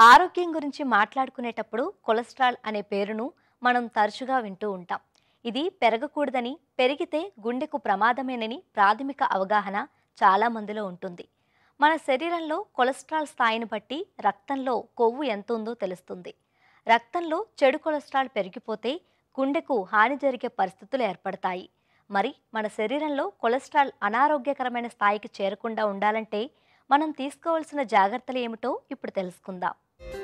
ఆరోగ్యం గురించి మాట్లాడుకునేటప్పుడు కొలెస్ట్రాల్ అనే పేరును మనం తరచుగా వింటూ ఉంటాం ఇది పెరగకూడదని పెరిగితే గుండెకు ప్రమాదమేనని ప్రాథమిక అవగాహన చాలా మందిలో ఉంటుంది మన శరీరంలో కొలెస్ట్రాల్ స్థాయిని బట్టి రక్తంలో కొవ్వు ఎంత ఉందో తెలుస్తుంది రక్తంలో చెడు కొలెస్ట్రాల్ పెరిగిపోతే గుండెకు హాని జరిగే పరిస్థితులు ఏర్పడతాయి మరి మన శరీరంలో కొలెస్ట్రాల్ అనారోగ్యకరమైన స్థాయికి చేరకుండా ఉండాలంటే మనం తీసుకోవాల్సిన జాగ్రత్తలు ఏమిటో ఇప్పుడు తెలుసుకుందాం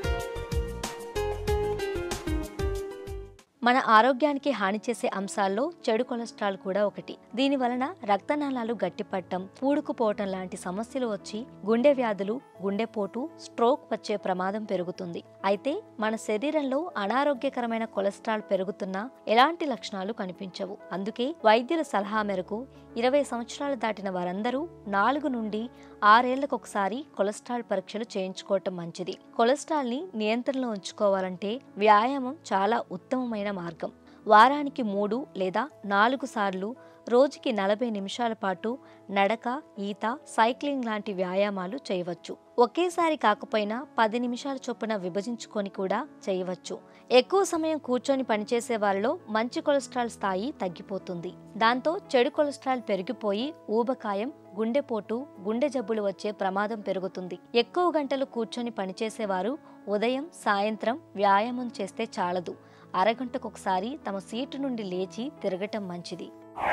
మన ఆరోగ్యానికి హాని చేసే అంశాల్లో చెడు కొలెస్ట్రాల్ కూడా ఒకటి దీని వలన రక్తనాళాలు గట్టిపట్టం పూడుకుపోవటం లాంటి సమస్యలు వచ్చి గుండె వ్యాధులు గుండెపోటు స్ట్రోక్ వచ్చే ప్రమాదం పెరుగుతుంది అయితే మన శరీరంలో అనారోగ్యకరమైన కొలెస్ట్రాల్ పెరుగుతున్నా ఎలాంటి లక్షణాలు కనిపించవు అందుకే వైద్యుల సలహా మేరకు ఇరవై సంవత్సరాలు దాటిన వారందరూ నాలుగు నుండి ఆరేళ్లకు ఒకసారి కొలెస్ట్రాల్ పరీక్షలు చేయించుకోవటం మంచిది కొలెస్ట్రాల్ ని నియంత్రణలో ఉంచుకోవాలంటే వ్యాయామం చాలా ఉత్తమమైన మార్గం వారానికి మూడు లేదా నాలుగు సార్లు రోజుకి నలభై నిమిషాల పాటు నడక ఈత సైక్లింగ్ లాంటి వ్యాయామాలు చేయవచ్చు ఒకేసారి కాకపోయినా పది నిమిషాల చొప్పున విభజించుకొని కూడా చేయవచ్చు ఎక్కువ సమయం కూర్చొని పనిచేసే వారిలో మంచి కొలెస్ట్రాల్ స్థాయి తగ్గిపోతుంది దాంతో చెడు కొలెస్ట్రాల్ పెరిగిపోయి ఊబకాయం గుండెపోటు గుండె జబ్బులు వచ్చే ప్రమాదం పెరుగుతుంది ఎక్కువ గంటలు కూర్చొని పనిచేసేవారు ఉదయం సాయంత్రం వ్యాయామం చేస్తే చాలదు అరగంటకొకసారి తమ సీటు నుండి లేచి తిరగటం మంచిది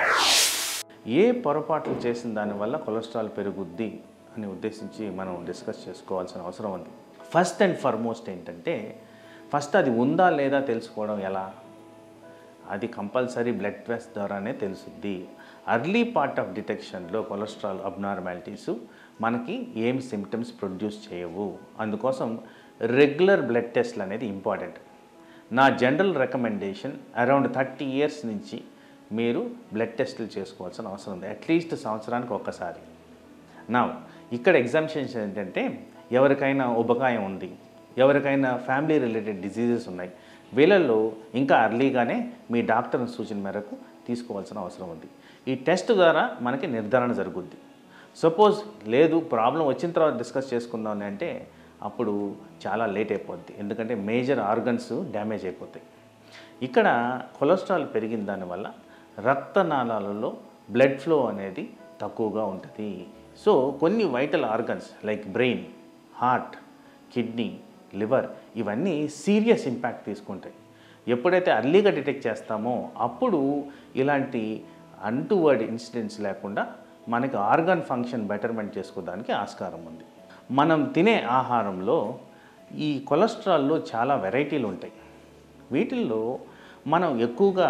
ఏ పొరపాట్లు చేసిన దానివల్ల కొలెస్ట్రాల్ పెరుగుద్ది అని ఉద్దేశించి మనం డిస్కస్ చేసుకోవాల్సిన అవసరం ఉంది ఫస్ట్ అండ్ ఫార్మోస్ట్ ఏంటంటే ఫస్ట్ అది ఉందా లేదా తెలుసుకోవడం ఎలా అది కంపల్సరీ బ్లడ్ టెస్ట్ ద్వారానే తెలుసుద్ది అర్లీ పార్ట్ ఆఫ్ డిటెక్షన్లో కొలెస్ట్రాల్ అబ్నార్మాలిటీస్ మనకి ఏం సిమ్టమ్స్ ప్రొడ్యూస్ చేయవు అందుకోసం రెగ్యులర్ బ్లడ్ టెస్ట్లు అనేది ఇంపార్టెంట్ నా general recommendation around thirty years నుంచి మీరు బ్లడ్ టెస్టులు చేసుకోవాల్సిన అవసరం ఉంది అట్లీస్ట్ సంవత్సరానికి ఒక్కసారి నా ఇక్కడ ఎగ్జామిషన్స్ ఏంటంటే ఎవరికైనా ఉబకాయం ఉంది ఎవరికైనా ఫ్యామిలీ రిలేటెడ్ డిజీజెస్ ఉన్నాయి వీళ్ళల్లో ఇంకా అర్లీగానే మీ డాక్టర్ సూచన మేరకు తీసుకోవాల్సిన అవసరం ఉంది ఈ టెస్ట్ ద్వారా మనకి నిర్ధారణ జరుగుద్ది సపోజ్ లేదు ప్రాబ్లం వచ్చిన తర్వాత డిస్కస్ చేసుకుందాం అంటే అప్పుడు చాలా లేట్ అయిపోద్ది ఎందుకంటే మేజర్ ఆర్గన్స్ డ్యామేజ్ అయిపోతాయి ఇక్కడ కొలెస్ట్రాల్ పెరిగిన దానివల్ల రక్తనాళాలలో బ్లడ్ ఫ్లో అనేది తక్కువగా ఉంటుంది సో కొన్ని vital organs like brain heart kidney liver ఇవన్నీ సీరియస్ ఇంపాక్ట్ తీసుకుంటాయి ఎప్పుడైతే అర్లీగా డిటెక్ట్ చేస్తామో అప్పుడు ఇలాంటి అంటువర్డ్ ఇన్సిడెంట్స్ లేకుండా మనకి ఆర్గాన్ ఫంక్షన్ బెటర్మెంట్ చేసుకోవడానికి ఆస్కారం ఉంది మనం తినే ఆహారంలో ఈ కొలెస్ట్రాల్లో చాలా వెరైటీలు ఉంటాయి వీటిల్లో మనం ఎక్కువగా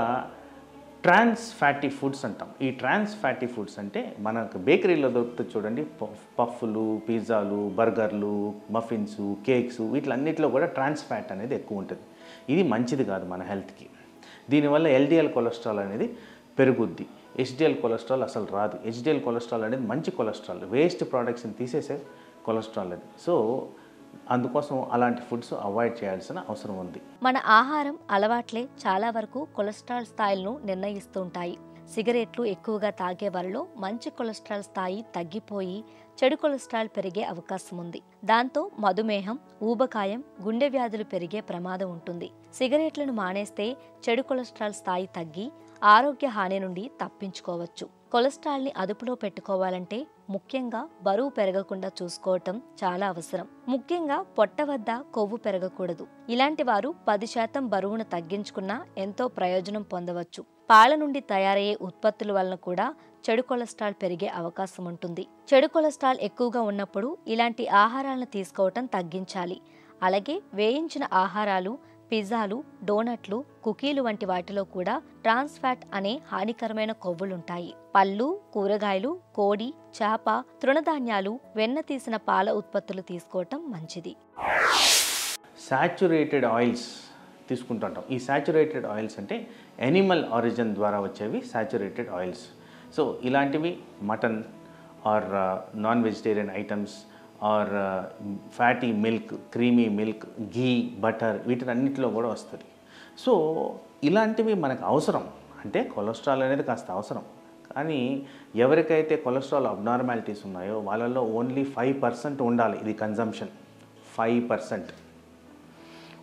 ట్రాన్స్ ఫ్యాటీ ఫుడ్స్ అంటాం ఈ ట్రాన్స్ ఫ్యాటీ ఫుడ్స్ అంటే మనకు బేకరీలో దొరుకుతుంది చూడండి పఫ్- పఫ్లు పిజ్జాలు బర్గర్లు మఫిన్స్ కేక్స్ వీటిలన్నిటిలో కూడా ట్రాన్స్ ఫ్యాట్ అనేది ఎక్కువ ఉంటుంది ఇది మంచిది కాదు మన హెల్త్కి దీనివల్ల ఎల్డిఎల్ కొలెస్ట్రాల్ అనేది పెరుగుద్ది హెచ్డిఎల్ కొలెస్ట్రాల్ అసలు రాదు హెచ్డిఎల్ కొలెస్ట్రాల్ అనేది మంచి కొలెస్ట్రాల్ వేస్ట్ ప్రోడక్ట్స్ని తీసేసే కొలెస్ట్రాల్ అది సో అందుకోసం అలాంటి ఫుడ్స్ అవాయిడ్ చేయాల్సిన అవసరం ఉంది మన ఆహారం అలవాట్లే చాలా వరకు కొలెస్ట్రాల్ స్థాయిలను నిర్ణయిస్తూ ఉంటాయి సిగరెట్లు ఎక్కువగా తాగే వారిలో మంచి కొలెస్ట్రాల్ స్థాయి తగ్గిపోయి చెడు కొలెస్ట్రాల్ పెరిగే అవకాశం ఉంది దాంతో మధుమేహం ఊబకాయం గుండె వ్యాధులు పెరిగే ప్రమాదం ఉంటుంది సిగరెట్లను మానేస్తే చెడు కొలెస్ట్రాల్ స్థాయి తగ్గి ఆరోగ్య హాని నుండి తప్పించుకోవచ్చు కొలెస్ట్రాల్ని అదుపులో పెట్టుకోవాలంటే ముఖ్యంగా బరువు పెరగకుండా చూసుకోవటం చాలా అవసరం ముఖ్యంగా పొట్ట వద్ద కొవ్వు పెరగకూడదు ఇలాంటి వారు పది శాతం బరువును తగ్గించుకున్నా ఎంతో ప్రయోజనం పొందవచ్చు పాల నుండి తయారయ్యే ఉత్పత్తుల వలన కూడా చెడు కొలెస్ట్రాల్ పెరిగే అవకాశం ఉంటుంది చెడు కొలెస్ట్రాల్ ఎక్కువగా ఉన్నప్పుడు ఇలాంటి ఆహారాలను తీసుకోవటం తగ్గించాలి అలాగే వేయించిన ఆహారాలు పిజ్జాలు డోనట్లు కుకీలు వంటి వాటిలో కూడా ట్రాన్స్ ఫ్యాట్ అనే హానికరమైన కొవ్వులుంటాయి పళ్ళు కూరగాయలు కోడి చేప తృణధాన్యాలు వెన్న తీసిన పాల ఉత్పత్తులు తీసుకోవటం మంచిది సాచురేటెడ్ ఆయిల్స్ తీసుకుంటుంటాం ఈ సాచురేటెడ్ ఆయిల్స్ అంటే ఎనిమల్ ఆరిజిన్ ద్వారా వచ్చేవి సాచురేటెడ్ ఆయిల్స్ సో ఇలాంటివి mutton or non vegetarian items or fatty milk creamy milk ghee butter వీటినన్నిటిలో కూడా వస్తుంది సో ఇలాంటివి మనకు అవసరం అంటే కొలెస్ట్రాల్ అనేది కాస్త అవసరం కానీ ఎవరికైతే కొలెస్ట్రాల్ అబ్నార్మాలిటీస్ ఉన్నాయో వాళ్ళలో ఓన్లీ ఫైవ్ పర్సెంట్ ఉండాలి ఇది కన్జంప్షన్ ఫైవ్ పర్సెంట్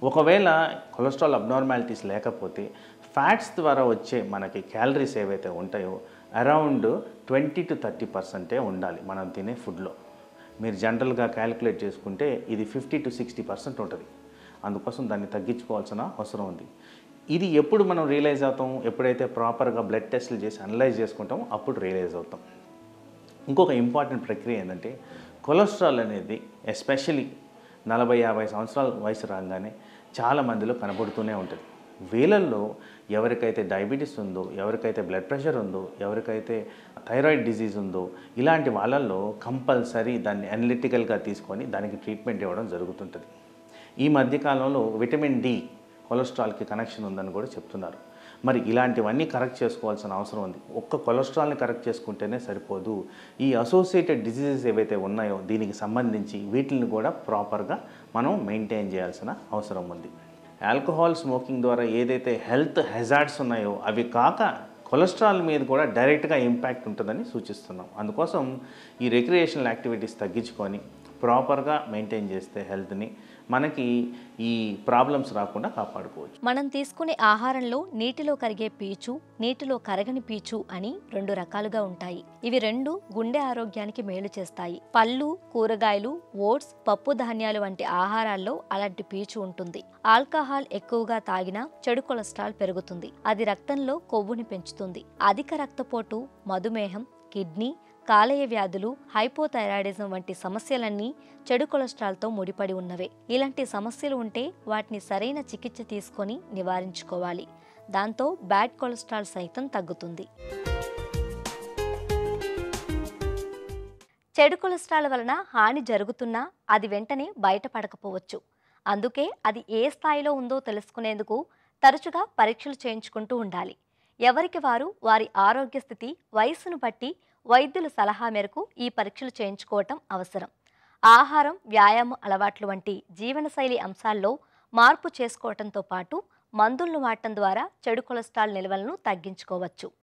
ఒకవేళ కొలెస్ట్రాల్ అబ్నార్మాలిటీస్ లేకపోతే ఫ్యాట్స్ ద్వారా వచ్చే మనకి క్యాలరీస్ ఏవైతే ఉంటాయో అరౌండ్ ట్వంటీ టు థర్టీ పర్సెంటే ఉండాలి మనం తినే ఫుడ్లో మీరు జనరల్గా క్యాలిక్యులేట్ చేసుకుంటే ఇది ఫిఫ్టీ టు సిక్స్టీ పర్సెంట్ ఉంటుంది అందుకోసం దాన్ని తగ్గించుకోవాల్సిన అవసరం ఉంది ఇది ఎప్పుడు మనం రియలైజ్ అవుతాం ఎప్పుడైతే ప్రాపర్గా బ్లడ్ టెస్ట్లు చేసి అనలైజ్ చేసుకుంటామో అప్పుడు రియలైజ్ అవుతాం ఇంకొక ఇంపార్టెంట్ ప్రక్రియ ఏంటంటే కొలెస్ట్రాల్ అనేది ఎస్పెషలీ నలభై యాభై సంవత్సరాల వయసు రాగానే చాలా మందిలో కనబడుతూనే ఉంటుంది వీళ్ళల్లో ఎవరికైతే డయాబెటీస్ ఉందో ఎవరికైతే బ్లడ్ ప్రెషర్ ఉందో ఎవరికైతే థైరాయిడ్ డిజీజ్ ఉందో ఇలాంటి వాళ్ళల్లో కంపల్సరీ దాన్ని అనలిటికల్గా తీసుకొని దానికి ట్రీట్మెంట్ ఇవ్వడం జరుగుతుంటుంది ఈ మధ్యకాలంలో విటమిన్ డి కొలెస్ట్రాల్కి కనెక్షన్ ఉందని కూడా చెప్తున్నారు మరి ఇలాంటివన్నీ కరెక్ట్ చేసుకోవాల్సిన అవసరం ఉంది ఒక్క కొలెస్ట్రాల్ని కరెక్ట్ చేసుకుంటేనే సరిపోదు ఈ అసోసియేటెడ్ డిసీజెస్ ఏవైతే ఉన్నాయో దీనికి సంబంధించి వీటిని కూడా ప్రాపర్గా మనం మెయింటైన్ చేయాల్సిన అవసరం ఉంది ఆల్కహాల్ స్మోకింగ్ ద్వారా ఏదైతే హెల్త్ హెజార్డ్స్ ఉన్నాయో అవి కాక కొలెస్ట్రాల్ మీద కూడా డైరెక్ట్గా ఇంపాక్ట్ ఉంటుందని సూచిస్తున్నాం అందుకోసం ఈ రిక్రియేషనల్ యాక్టివిటీస్ తగ్గించుకొని ప్రాపర్గా మెయింటైన్ చేస్తే హెల్త్ని మనకి ఈ ప్రాబ్లమ్స్ రాకుండా కాపాడుకోవచ్చు మనం తీసుకునే ఆహారంలో నీటిలో కరిగే పీచు నీటిలో కరగని పీచు అని రెండు రకాలుగా ఉంటాయి ఇవి రెండు గుండె ఆరోగ్యానికి మేలు చేస్తాయి పళ్ళు కూరగాయలు ఓట్స్ పప్పు ధాన్యాలు వంటి ఆహారాల్లో అలాంటి పీచు ఉంటుంది ఆల్కహాల్ ఎక్కువగా తాగినా చెడు కొలెస్ట్రాల్ పెరుగుతుంది అది రక్తంలో కొవ్వుని పెంచుతుంది అధిక రక్తపోటు మధుమేహం కిడ్నీ కాలేయ వ్యాధులు హైపోథైరాయిడిజం వంటి సమస్యలన్నీ చెడు కొలెస్ట్రాల్తో ముడిపడి ఉన్నవే ఇలాంటి సమస్యలు ఉంటే వాటిని సరైన చికిత్స తీసుకొని నివారించుకోవాలి దాంతో బ్యాడ్ కొలెస్ట్రాల్ సైతం తగ్గుతుంది చెడు కొలెస్ట్రాల్ వలన హాని జరుగుతున్నా అది వెంటనే బయటపడకపోవచ్చు అందుకే అది ఏ స్థాయిలో ఉందో తెలుసుకునేందుకు తరచుగా పరీక్షలు చేయించుకుంటూ ఉండాలి ఎవరికి వారు వారి ఆరోగ్య స్థితి వయస్సును బట్టి వైద్యుల సలహా మేరకు ఈ పరీక్షలు చేయించుకోవటం అవసరం ఆహారం వ్యాయామం అలవాట్లు వంటి జీవనశైలి అంశాల్లో మార్పు చేసుకోవటంతో పాటు మందులను వాడటం ద్వారా చెడు కొలెస్ట్రాల్ నిల్వలను తగ్గించుకోవచ్చు